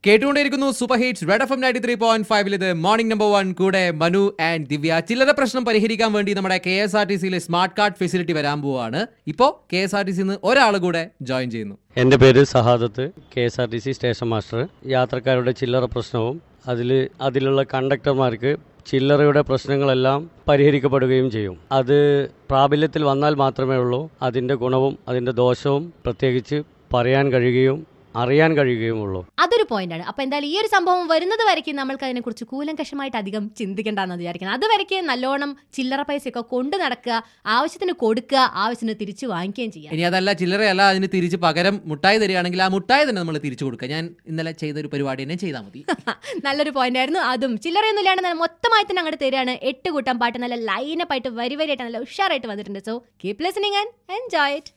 കേട്ടുകൊണ്ടിരിക്കുന്നു super hits red F M ninety three point ഫൈവിൽ ഇത് മോർണിംഗ് നമ്പർ വൺ കൂടെ മനു ആൻഡ് ദിവ്യ ചില്ലറ പ്രശ്നം പരിഹരിക്കാൻ വേണ്ടി നമ്മുടെ കെ എസ് ആർ ടി സിയിലെ സ്മാർട്ട് കാർഡ് ഫെസിലിറ്റി വരാൻ പോവാണ് ഇപ്പോൾ കെ എസ് ആർ ടി സിന്ന് ഒരാൾ കൂടെ ജോയിൻ ചെയ്യുന്നു എൻ്റെ പേര് Sahadath K S R T C station master യാത്രക്കാരുടെ ചില്ലറ പ്രശ്നവും അതിൽ അതിലുള്ള കണ്ടക്ടർമാർക്ക് ചില്ലറയുടെ പ്രശ്നങ്ങളെല്ലാം പരിഹരിക്കപ്പെടുകയും ചെയ്യും അത് പ്രാബല്യത്തിൽ വന്നാൽ മാത്രമേ ഉള്ളൂ അതിൻ്റെ ഗുണവും അതിൻ്റെ ദോഷവും പ്രത്യേകിച്ച് പറയാൻ കഴിയുകയും അറിയാൻ കഴിയുകയുമുള്ളൂ അതൊരു പോയിന്റാണ് അപ്പൊ എന്തായാലും ഈ ഒരു സംഭവം വരുന്നത് വരയ്ക്കും നമ്മൾക്ക് അതിനെക്കുറിച്ച് കൂലങ്കഷമായിട്ട് അധികം ചിന്തിക്കേണ്ടെന്ന് വിചാരിക്കുന്നത് അതുവരയ്ക്ക് നല്ലോണം ചില്ലറ പൈസയൊക്കെ കൊണ്ടു നടക്കുക ആവശ്യത്തിന് കൊടുക്കുക ആവശ്യത്തിന് തിരിച്ചു വാങ്ങിക്കുകയും ചെയ്യാം ഇനി അതല്ല ചില്ലറയല്ല അതിന് തിരിച്ച് പകരം മുട്ടായി തരികയാണെങ്കിൽ ആ മുട്ടായി തന്നെ നമ്മൾ തിരിച്ചു കൊടുക്കുക ഞാൻ ഇന്നലെ ചെയ്ത ഒരു പരിപാടി തന്നെ ചെയ്താൽ മതി നല്ലൊരു പോയിന്റ് ആയിരുന്നു അതും ചില്ലറയൊന്നും ഇല്ലാണ്ട് നല്ല മൊത്തമായി തന്നെ അങ്ങോട്ട് തരികയാണ് എട്ട് കൂട്ടം പാട്ട് നല്ല ലൈനപ്പായിട്ട് വരി വരിയായിട്ട് നല്ല ഉഷാറായിട്ട് വന്നിട്ടുണ്ട് so keep listening and enjoy it